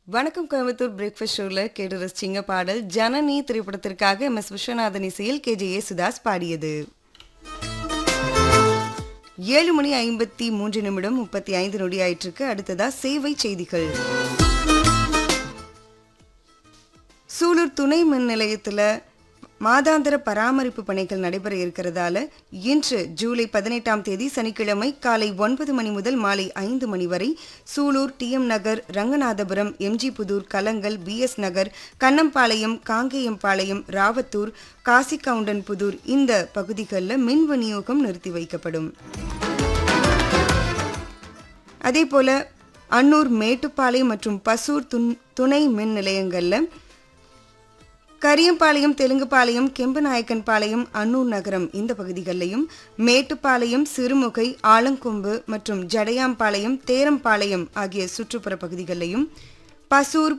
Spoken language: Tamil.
வணக்கம் கோயம்புத்தூர் பிரேக்ஃபாஸ்ட் ஷோவில் கேட்டு ரசிச்சிங்க பாடல் ஜனனி திரைப்படத்திற்காக எம் எஸ் விஸ்வநாதன் இசையில் கே ஜே யேசுதாஸ் பாடியது ஏழு மணி ஐம்பத்தி மூன்று நிமிடம் முப்பத்தி ஐந்து நொடி ஆயிட்டிருக்கு அடுத்ததா சேவை செய்திகள் சூலூர் துணை மின் நிலையத்தில் மாதாந்திர பராமரிப்பு பணிகள் நடைபெற இருக்கிறதால இன்று ஜூலை பதினெட்டாம் தேதி சனிக்கிழமை காலை ஒன்பது மணி முதல் மாலை ஐந்து மணி வரை Sulur T M Nagar Ranganathapuram M G Pudur Kalangal P S Nagar Kannampalayam Kangeyampalayam Ravathur Kasigoundan Pudur இந்த பகுதிகளில் மின் விநியோகம் நிறுத்தி வைக்கப்படும் அதேபோல அன்னூர் மேட்டுப்பாளையம் மற்றும் பசூர் துன் துணை மின் நிலையங்களில் கரியம்பாளையம் தெலுங்குபாளையம் கெம்பநாயக்கன்பாளையம் அன்னூர் நகரம் இந்த பகுதிகளிலையும் மேட்டுப்பாளையம் சிறுமுகை ஆலங்கொம்பு மற்றும் ஜடையாம்பாளையம் தேரம்பாளையம் ஆகிய சுற்றுப்புற பகுதிகளிலையும் பசூர்